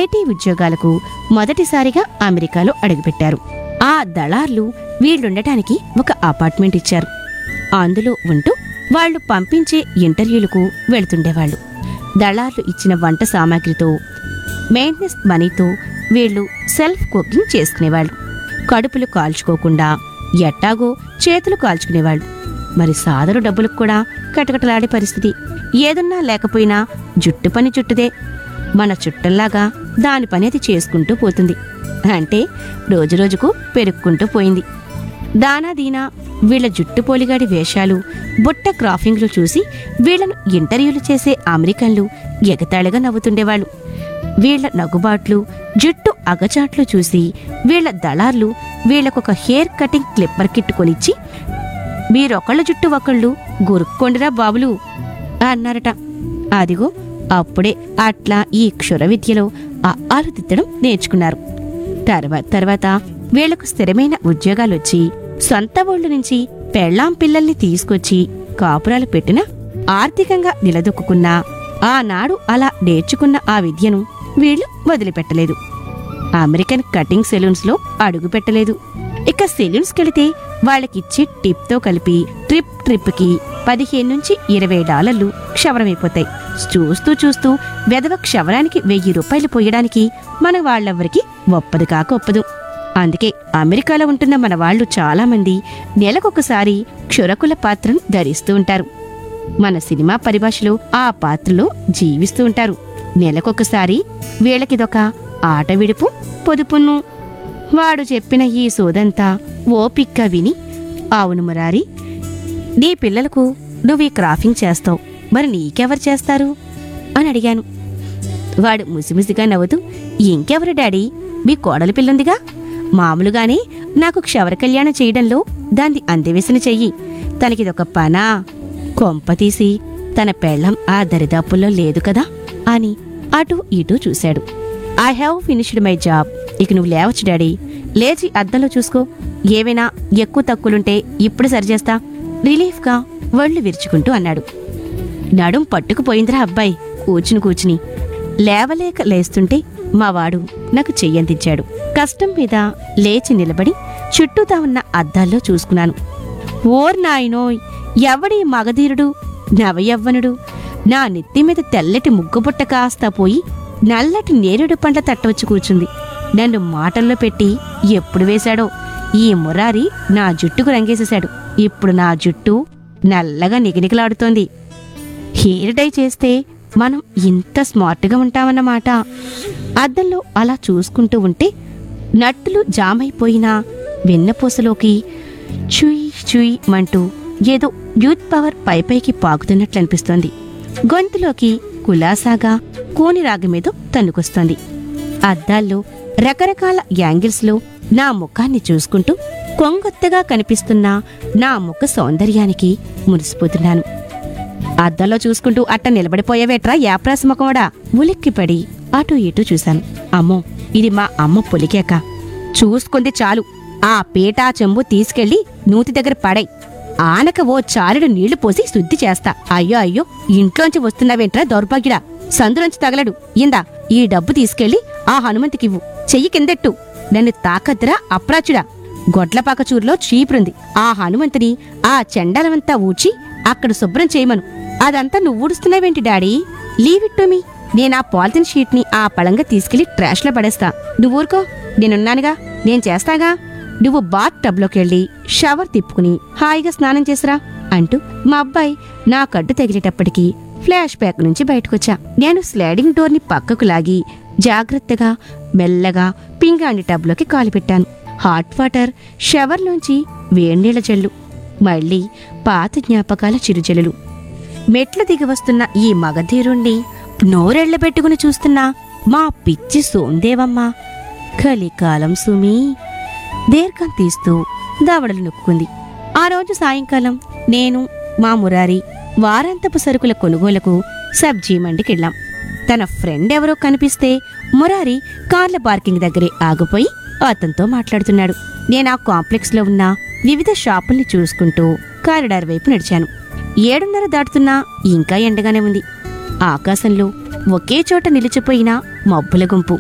IT ఉద్యోగాలకు మొదటిసారిగా అమెరికాలో అడుగుపెట్టారు ఆ దళార్లు వీళ్ళుండటానికి ఒక అపార్ట్మెంట్ ఇచ్చారు అందులో ఉంటూ వాళ్ళు పంపించే ఇంటర్వ్యూలకు వెళ్తుండేవాళ్ళు దళార్లు ఇచ్చిన వంట సామాగ్రితో మెయింటెనెన్స్ మనీతో వీళ్ళు సెల్ఫ్ కుకింగ్ చేసుకునేవాళ్ళు కడుపులు కాల్చుకోకుండా ఎట్టాగో చేతులు కాల్చుకునేవాళ్ళు మరి సాదరు డబ్బులకు కూడా కటకటలాడే పరిస్థితి ఏదున్నా లేకపోయినా జుట్టు పని జుట్టుదే మన చుట్టంలాగా దాని పని అది చేసుకుంటూ పోతుంది అంటే రోజురోజుకు పెరుక్కుంటూ పోయింది దానా దీనా వీళ్ళ జుట్టు పోలిగాడి వేషాలు బుట్ట క్రాఫింగ్లు చూసి వీళ్ళను ఇంటర్వ్యూలు చేసే అమెరికన్లు ఎగతాళిగా నవ్వుతుండేవాళ్ళు వీళ్ళ నగుబాట్లు జుట్టు అగచాట్లు చూసి వీళ్ళ దళార్లు వీళ్ళకొక హెయిర్ కటింగ్ క్లిప్పర్ కిట్ కొనిచ్చి మీరొకళ్ళ జుట్టు ఒకళ్ళు గురుక్కొండిరా బాబులు అన్నారట అదిగో అప్పుడే అట్లా ఈ క్షుర విద్యలో ఆలు తిత్తడం నేర్చుకున్నారు తర్వాత తర్వాత వీళ్లకు స్థిరమైన ఉద్యోగాలొచ్చి సొంత ఊళ్ళ నుంచి పెళ్ళాం పిల్లల్ని తీసుకొచ్చి కాపురాలు పెట్టిన ఆర్థికంగా నిలదొక్కున్న ఆనాడు అలా నేర్చుకున్న ఆ విద్యను వీళ్ళు వదిలిపెట్టలేదు అమెరికన్ కటింగ్ సెలూన్స్ లో అడుగు పెట్టలేదు ఇక సెలూన్స్ కెళితే వాళ్ళకిచ్చే టిప్ తో కలిపి ట్రిప్ ట్రిప్ కి పదిహేను నుంచి ఇరవై డాలర్లు క్షవరమైపోతాయి చూస్తూ చూస్తూ వెదవ క్షవరానికి వెయ్యి రూపాయలు పోయడానికి మన వాళ్ళెవ్వరికి ఒప్పదు కాక ఒప్పదు అందుకే అమెరికాలో ఉంటున్న మన వాళ్ళు చాలా మంది నెలకొకసారి క్షురకుల పాత్రను ధరిస్తూ ఉంటారు మన సినిమా పరిభాషలో ఆ పాత్రలో జీవిస్తూ ఉంటారు నెలకొకసారి వీళ్ళకిదొక ఆట విడుపు పొదుపును వాడు చెప్పిన ఈ సోదంతా ఓపిక్క విని అవును మురారి నీ పిల్లలకు నువ్వు ఈ క్రాఫింగ్ చేస్తావు మరి నీకెవరు చేస్తారు అని అడిగాను వాడు ముసిముసిగా నవ్వుతూ ఇంకెవరు డాడీ మీ కోడలి పిల్లుందిగా మామూలుగానే నాకు క్షవర కళ్యాణం చేయడంలో దాన్ని అందవేసిన చెయ్యి తనకిదొక పనా కొంప తీసి తన పెళ్ళం ఆ దరిదాపుల్లో లేదు కదా అని అటు ఇటు చూశాడు I have finished my job ఇక నువ్వు లేవచ్చు డాడీ లేచి అద్దంలో చూసుకో ఏవైనా ఎక్కువ తక్కువలుంటే ఇప్పుడు సరిచేస్తా రిలీఫ్గా ఒళ్ళు విరుచుకుంటూ అన్నాడు నడుం పట్టుకుపోయిందిరా అబ్బాయి కూచుని కూచుని లేవలేక లేస్తుంటే మా వాడు నాకు చెయ్యందించాడు కష్టం మీద లేచి నిలబడి చుట్టూతా ఉన్న అద్దాల్లో చూసుకున్నాను ఓర్ నాయనోయ్ ఎవడి మగధీరుడు నవయవ్వనుడు నా నెత్తి మీద తెల్లటి ముగ్గుబుట్ట కాస్త పోయి నల్లటి నేరేడు పండ్ల తట్టవచ్చి కూర్చుంది నన్ను మాటల్లో పెట్టి ఎప్పుడు వేశాడో ఈ మురారి నా జుట్టుకు రంగేసేశాడు ఇప్పుడు నా జుట్టు నల్లగా నిగనిగలాడుతోంది హెయిర్ డై చేస్తే మనం ఇంత స్మార్ట్గా ఉంటామన్నమాట అద్దంలో అలా చూసుకుంటూ ఉంటే నట్టులు జామైపోయినా వెన్నపూసలోకి చుయ్ చుయ్ మంటూ ఏదో యూత్ పవర్ పైపైకి పాకుతున్నట్లు అనిపిస్తోంది గొంతులోకి కులాసాగా కోని రాగమేదో తన్నుకొస్తోంది అద్దాల్లో రకరకాల యాంగిల్స్లో నా ముఖాన్ని చూసుకుంటూ కొంగొత్తగా కనిపిస్తున్న నా ముఖ సౌందర్యానికి మురిసిపోతున్నాను అద్దంలో చూసుకుంటూ అట్ట నిలబడిపోయేవేట్రా యాప్రాసి ముఖమడా ఉలిక్కిపడి అటు ఇటు చూశాను అమ్మో ఇది మా అమ్మ పొలికేక చూసుకుంది చాలు ఆ పీటా చెంబు తీసుకెళ్లి నూతి దగ్గర పడై ఆనక ఓ చాలుడు నీళ్లు పోసి శుద్ధి చేస్తా అయ్యో అయ్యో ఇంట్లోంచి వస్తున్నావేంట్రా దౌర్భాగ్యుడా సందులోంచి తగలడు ఇందా ఈ డబ్బు తీసుకెళ్లి ఆ హనుమంతికివ్వు చెయ్యి కిందెట్టు నన్ను తాకద్దురా అప్రాచుడా గొడ్లపాక చూరులో చీపురుంది ఆ హనుమంతుని ఆ చెండాలమంతా ఊడ్చి అక్కడ శుభ్రం చేయమను అదంతా నువ్వు ఊడుస్తున్నావేంటి daddy leave it to me నేను ఆ పాలిథిన్ షీట్ ని ఆ పళంగా తీసుకెళ్లి ట్రాష్ లో పడేస్తా నువ్వు ఊరుకో నేనున్నానుగా నేను చేస్తాగా నువ్వు బాత్ టబ్లోకి వెళ్ళి షవర్ తిప్పుకుని హాయిగా స్నానం చేసిరా అంటూ మా అబ్బాయి నా కడ్డు తగిలేటప్పటికి ఫ్లాష్ బ్యాక్ నుంచి బయటకొచ్చా నేను స్లైడింగ్ డోర్ ని పక్కకు లాగి జాగ్రత్తగా మెల్లగా పింగాణి టబ్లోకి కాలు పెట్టాను హాట్ వాటర్ షవర్లోంచి వేణీళ్ల జల్లు మళ్ళీ పాత జ్ఞాపకాల చిరుజల్లులు మెట్ల దిగి వస్తున్న ఈ మగధీరుణ్ణి నోరెళ్లబెట్టుకుని చూస్తున్న మా పిచ్చి సోందేవమ్మ కలికాలం సుమి దీర్ఘం తీస్తూ దవడలు నొక్కుంది ఆ రోజు సాయంకాలం నేను మా మురారి వారాంతపు సరుకుల కొనుగోలుకు సబ్జీ మండికెళ్ళాం తన ఫ్రెండ్ ఎవరో కనిపిస్తే మురారి కార్ల పార్కింగ్ దగ్గరే ఆగిపోయి అతనితో మాట్లాడుతున్నాడు నేను ఆ కాంప్లెక్స్ లో ఉన్న వివిధ షాపుల్ని చూసుకుంటూ కారిడార్ వైపు నడిచాను ఏడున్నర దాటుతున్నా ఇంకా ఎండగానే ఉంది ఆకాశంలో ఒకే చోట నిలిచిపోయిన మబ్బుల గుంపు